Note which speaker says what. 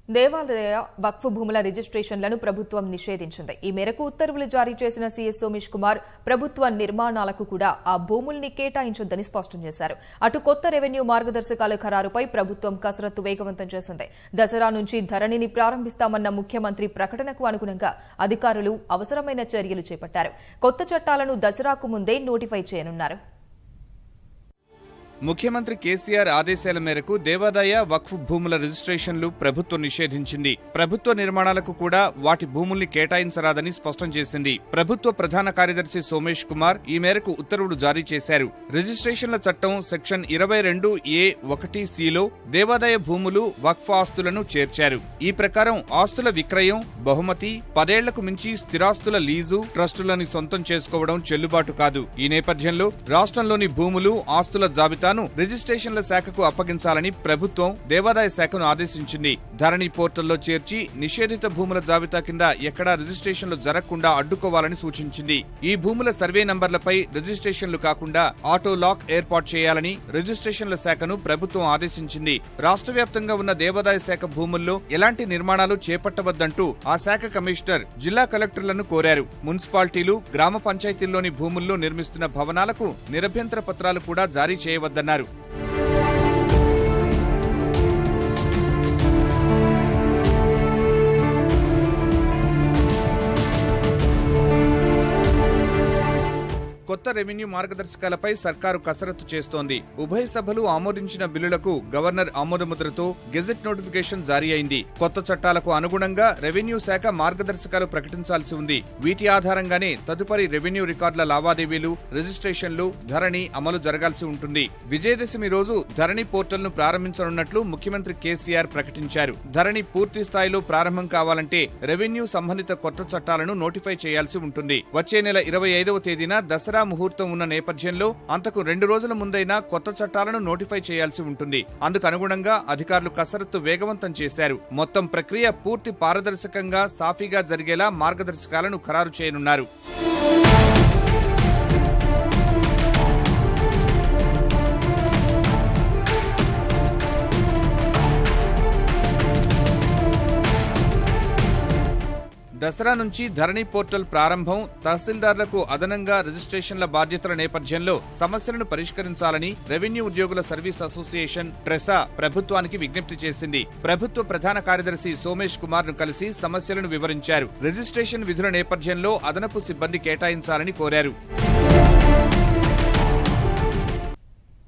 Speaker 1: దేవాలయ వక్ఫ్ భూముల రిజిస్ట్రేషన్లను ప్రభుత్వం నిషేధించింది ఈ మేరకు ఉత్తర్వులు జారీ చేసిన సీఎస్ సోమేష్ కుమార్ ప్రభుత్వ నిర్మాణాలకు కూడా ఆ భూముల్ని కేటాయించొద్దని స్పష్టం చేశారు అటు కొత్త రెవెన్యూ మార్గదర్శకాల ఖరారుపై ప్రభుత్వం కసరత్తు వేగవంతం చేసింది దసరా నుంచి ధరణిని ప్రారంభిస్తామన్న ముఖ్యమంత్రి ప్రకటనకు అనుగుణంగా అధికారులు అవసరమైన చర్యలు చేపట్టారు కొత్త చట్టాలను దసరాకు ముందే నోటిఫై చేయనున్నారు
Speaker 2: ముఖ్యమంత్రి కేసీఆర్ ఆదేశాల మేరకు దేవాదాయ వక్ఫ్ భూముల రిజిస్ట్రేషన్లు ప్రభుత్వం నిషేధించింది ప్రభుత్వ నిర్మాణాలకు కూడా వాటి భూముల్ని కేటాయించరాదని స్పష్టం చేసింది ప్రభుత్వ ప్రధాన కార్యదర్శి సోమేష్ కుమార్ ఈ మేరకు ఉత్తర్వులు జారీ చేశారు రిజిస్ట్రేషన్ల చట్టం సెక్షన్ ఇరవై రెండు ఏ ఒకటి సిలో దేవాదాయ భూములు వక్ఫ్ ఆస్తులను చేర్చారు ఈ ప్రకారం ఆస్తుల విక్రయం బహుమతి పదేళ్లకు మించి స్థిరాస్తుల లీజు ట్రస్టులని సొంతం చేసుకోవడం చెల్లుబాటు కాదు ఈ నేపథ్యంలో రాష్ట్రంలోని భూములు ఆస్తుల జాబితాను రిజిస్ట్రేషన్ల శాఖకు అప్పగించాలని ప్రభుత్వం దేవాదాయ శాఖను ఆదేశించింది ధరణి పోర్టల్లో చేర్చి నిషేధిత భూముల జాబితా కింద ఎక్కడా రిజిస్ట్రేషన్లు జరగకుండా అడ్డుకోవాలని సూచించింది ఈ భూముల సర్వే నంబర్లపై రిజిస్ట్రేషన్లు కాకుండా ఆటో లాక్ ఏర్పాటు చేయాలని రిజిస్ట్రేషన్ల శాఖను ప్రభుత్వం ఆదేశించింది రాష్ట్ర వ్యాప్తంగా ఉన్న దేవాదాయ శాఖ భూముల్లో ఎలాంటి నిర్మాణాలు చేపట్టవద్దంటూ ఆ శాఖ కమిషనర్ జిల్లా కలెక్టర్లను కోరారు మున్సిపాలిటీలు గ్రామ పంచాయతీల్లోని భూముల్లో నిర్మిస్తున్న భవనాలకు నిరభ్యంతర పత్రాలు కూడా జారీ చేయవద్దన్నారు కొత్త రెవెన్యూ మార్గదర్శకాలపై సర్కారు కసరత్తు చేస్తోంది ఉభయ సభలు ఆమోదించిన బిల్లులకు గవర్నర్ ఆమోదముద్రతో గెజెట్ నోటిఫికేషన్ జారీ అయింది కొత్త చట్టాలకు అనుగుణంగా రెవెన్యూ శాఖ మార్గదర్శకాలు ప్రకటించాల్సి ఉంది వీటి ఆధారంగానే తదుపరి రెవెన్యూ రికార్డుల లావాదేవీలు రిజిస్ట్రేషన్లు ధరణి అమలు జరగాల్సి ఉంటుంది విజయదశమి రోజు ధరణి పోర్టల్ను ప్రారంభించనున్నట్లు ముఖ్యమంత్రి కేసీఆర్ ప్రకటించారు ధరణి పూర్తి స్థాయిలో ప్రారంభం కావాలంటే రెవెన్యూ సంబంధిత కొత్త చట్టాలను నోటిఫై చేయాల్సి ఉంటుంది వచ్చే నెల ఇరవై ఐదవ తేదీన దసరా ముహూర్తం ఉన్న నేపథ్యంలో అంతకు రెండు రోజుల ముందైనా కొత్త చట్టాలను నోటిఫై చేయాల్సి ఉంటుంది అందుకు అనుగుణంగా అధికారులు కసరత్తు వేగవంతం చేశారు మొత్తం ప్రక్రియ పూర్తి పారదర్శకంగా సాఫీగా జరిగేలా మార్గదర్శకాలను ఖరారు చేయనున్నారు దసరా నుంచి ధరణి పోర్టల్ ప్రారంభం తహసీల్దార్లకు అదనంగా రిజిస్ట్రేషన్ల బాధ్యతల నేపథ్యంలో సమస్యలను పరిష్కరించాలని రెవెన్యూ ఉద్యోగుల సర్వీస్ అసోసియేషన్ ట్రెసా ప్రభుత్వానికి విజ్ఞప్తి చేసింది ప్రభుత్వ ప్రధాన కార్యదర్శి సోమేష్ కుమార్ ను కలిసి సమస్యలను వివరించారు రిజిస్ట్రేషన్ విధుల నేపథ్యంలో అదనపు సిబ్బంది కేటాయించాలని కోరారు